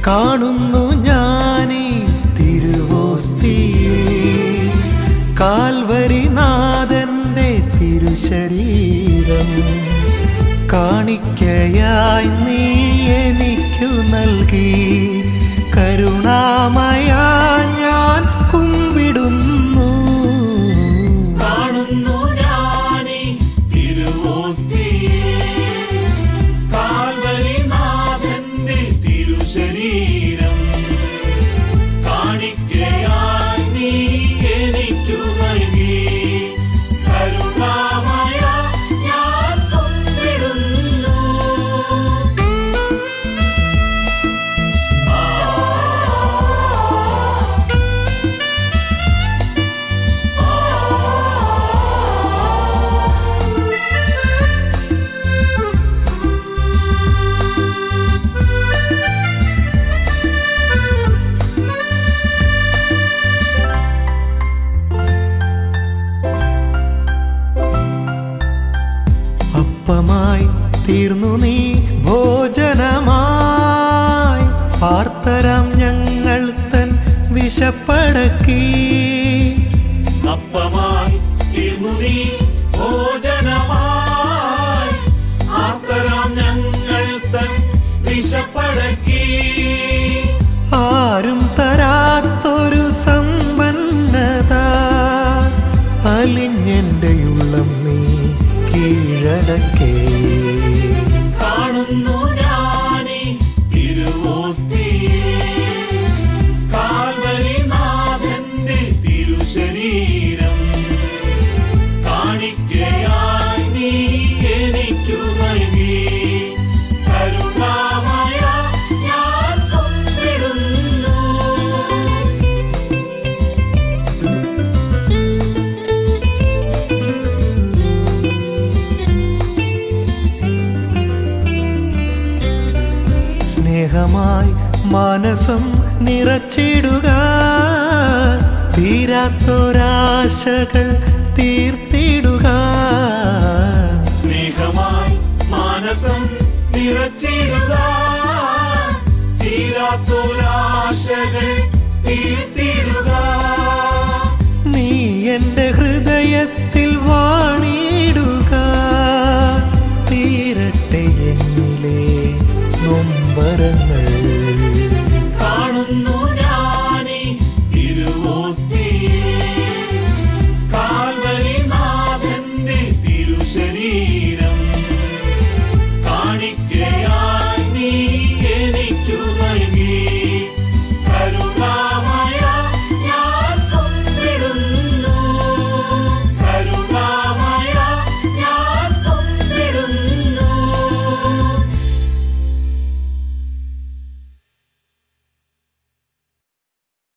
കാണുന്നു ഞാനീ തിരുവോസ്തിയിൽ കാൽവരി നാഥന്റെ തിരുശരീരം കാണിക്കയായി നീ എനിക്കു നൽകി കരുണാമയ ഞാൻ കുമ്പിടുന്നു കാണുന്നു ഞാനീ തിരുവോസ്തിയെ കാൽവരിനാഥന്റെ തിരുശരീരം കാണിക്കയായി നീ എനിക്കു നൽകി കരുണാമയ ഞാൻ കുമ്പിടുന്നു അപ്പമായി തീർന്നു നീ ഭോജനമായി പാർത്തരം ഞങ്ങൾ തൻ വിശപ്പടക്കി അപ്പമായി തീർന്നു നീ ഭോജനമായി ആർത്തരാം ഞങ്ങൾ തൻ വിശപ്പടക്കി ആരും തരാത്തൊരു സമ്പന്നത അലിഞ്ഞെന്റെ ഉള്ളം നീ കീഴടക്കേ കാണുന്നു ഞാനീ തിരുവോസ്തിയെ കാൽവരിനാഥന്റെ തിരുശരീരം കാണിക്കയായി നീ എനിക്കു നൽകി കരുണാമയ ഞാൻ കുമ്പിടുന്നു സ്നേഹമായി മാനസം നിറച്ചിടുക തീരാത്തൊരാശകൾ തീർത്തിടുക സ്നേഹമായി മാനസം നിറച്ചിടുക തീരാത്തൊരാശകൾ തീർത്തിടുക നീ എൻ്റെ ഹൃദയത്തിൽ